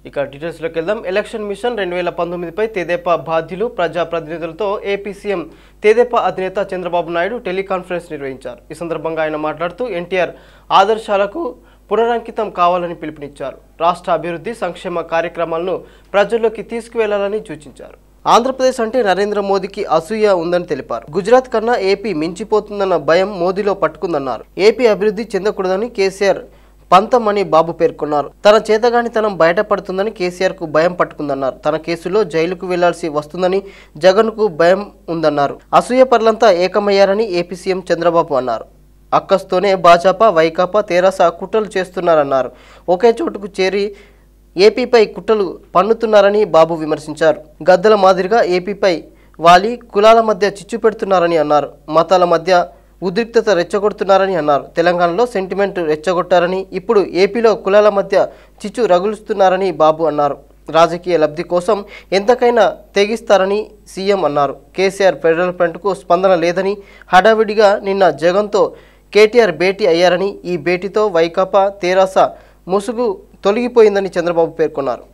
ఇక డీటెయిల్స్లోకి వెళ్దాం ఎలక్షన్ మిషన్ రెండు వేల పంతొమ్మిదిపై తెదేపా బాధ్యులు ప్రజాప్రతినిధులతో ఏపీ సీఎం తెదేపా అధినేత చంద్రబాబు నాయుడు టెలికాన్ఫరెన్స్ నిర్వహించారు ఈ సందర్భంగా ఆయన మాట్లాడుతూ ఎన్టీఆర్ ఆదర్శాలకు పునరంకితం కావాలని పిలుపునిచ్చారు రాష్ట్ర అభివృద్ధి సంక్షేమ కార్యక్రమాలను ప్రజల్లోకి తీసుకువెళ్లాలని సూచించారు ఆంధ్రప్రదేశ్ అంటే నరేంద్ర మోదీకి అసూయ ఉందని తెలిపారు గుజరాత్ కన్నా ఏపీ మించిపోతుందన్న భయం మోదీలో పట్టుకుందన్నారు ఏపీ అభివృద్ధి చెందకూడదని కేసీఆర్ పంతమని బాబు పేర్కొన్నారు తన చేతగానితనం బయటపడుతుందని కేసీఆర్ కు భయం పట్టుకుందన్నారు తన కేసులో జైలుకు వెళ్లాల్సి వస్తుందని జగన్ కు భయం ఉందన్నారు అసూయ పరులంతా ఏకమయ్యారని ఏపీ సీఎం చంద్రబాబు అన్నారు అక్కస్తోనే భాజపా వైకాపా తెరాస కుట్రలు చేస్తున్నారన్నారు ఒకే చోటుకు చేరి ఏపీపై కుట్రలు పన్నుతున్నారని బాబు విమర్శించారు గద్దల మాదిరిగా ఏపీపై వాలి కులాల మధ్య చిచ్చు పెడుతున్నారని అన్నారు మతాల మధ్య ఉద్రిక్తత రెచ్చగొడుతున్నారని అన్నారు తెలంగాణలో సెంటిమెంట్ రెచ్చగొట్టారని ఇప్పుడు ఏపీలో కులాల మధ్య చిచ్చు రగులుస్తున్నారని బాబు అన్నారు రాజకీయ లబ్ధి కోసం ఎంతకైనా తెగిస్తారని సీఎం అన్నారు కేసీఆర్ ఫెడరల్ ఫ్రంట్కు స్పందన లేదని హడావిడిగా నిన్న జగన్తో కేటీఆర్ భేటీ అయ్యారని ఈ భేటీతో వైకాపా తెరాస ముసుగు తొలగిపోయిందని చంద్రబాబు పేర్కొన్నారు